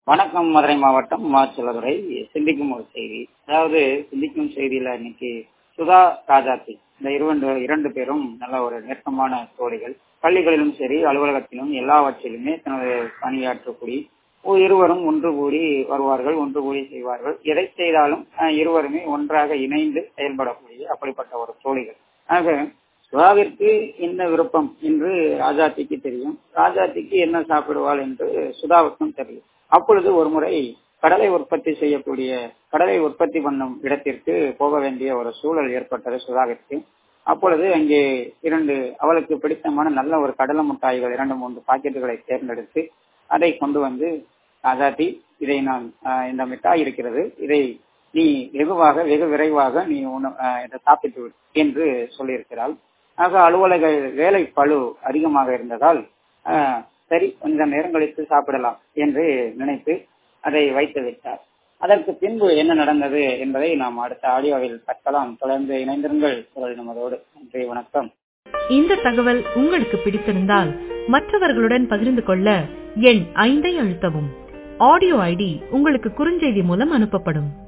வணக்கம் மதுரை மாவட்டம் மாச்சலதுறை சிந்திக்கும் ஒரு செய்தி சிந்திக்கும் ஒரு செய்தி அதாவது சிந்திக்கும் செய்தியில இன்னைக்கு சுதா ராஜாத்தி இந்த இரண்டு இரண்டு பேரும் நல்ல ஒரு நெருக்கமான தோழிகள் பள்ளிகளிலும் சரி அலுவலகத்திலும் எல்லாவற்றிலுமே தனது பணியாற்றக்கூடிய இருவரும் ஒன்று கூடி வருவார்கள் ஒன்று கூடி செய்வார்கள் எதை செய்தாலும் அஹ், இருவருமே ஒன்றாக இணைந்து செயல்படக்கூடிய அப்படிப்பட்ட ஒரு தோழிகள் ஆக சுதாவிற்கு என்ன விருப்பம் என்று ராஜாத்திக்கு தெரியும் ராஜாத்திக்கு என்ன சாப்பிடுவாள் என்று சுதாவுக்கும் தெரியும் அப்பொழுது ஒரு முறை கடலை உற்பத்தி செய்யக்கூடிய கடலை உற்பத்தி பண்ணும் இடத்திற்கு போக வேண்டிய ஒரு சூழல் ஏற்பட்டது சுதாவிற்கு அப்பொழுது அங்கே இரண்டு அவளுக்கு பிடித்தமான நல்ல ஒரு கடலை மிட்டாய்கள் இரண்டு மூன்று பாக்கெட்டுகளை தேர்ந்தெடுத்து அதை கொண்டு வந்து ராஜாத்தி இதை நான் ஆஹ், இந்த மிட்டாய் இருக்கிறது இதை நீ வெகுவாக வெகு விரைவாக நீ உண- ஆஹ், இதை சாப்பிட்டு விடு என்று சொல்லியிருக்கிறாள் ஆக அலுவலக வேலை பளு அதிகமாக இருந்ததால் ஆஹ், சரி கொஞ்ச நேரம் கழித்து சாப்பிடலாம் என்று நினைத்து அதை வைத்து விட்டார் அதற்கு பின்பு என்ன நடந்தது என்பதை நாம் அடுத்த ஆடியோவில் பார்க்கலாம் தொடர்ந்து இணைந்திருங்கள் குரல் நமதோடு நன்றி வணக்கம் இந்த தகவல் உங்களுக்கு பிடித்திருந்தால் மற்றவர்களுடன் பகிர்ந்து கொள்ள எண் ஐந்தை அழுத்தவும் ஆடியோ ஐடி உங்களுக்கு குறுஞ்செய்தி மூலம் அனுப்பப்படும்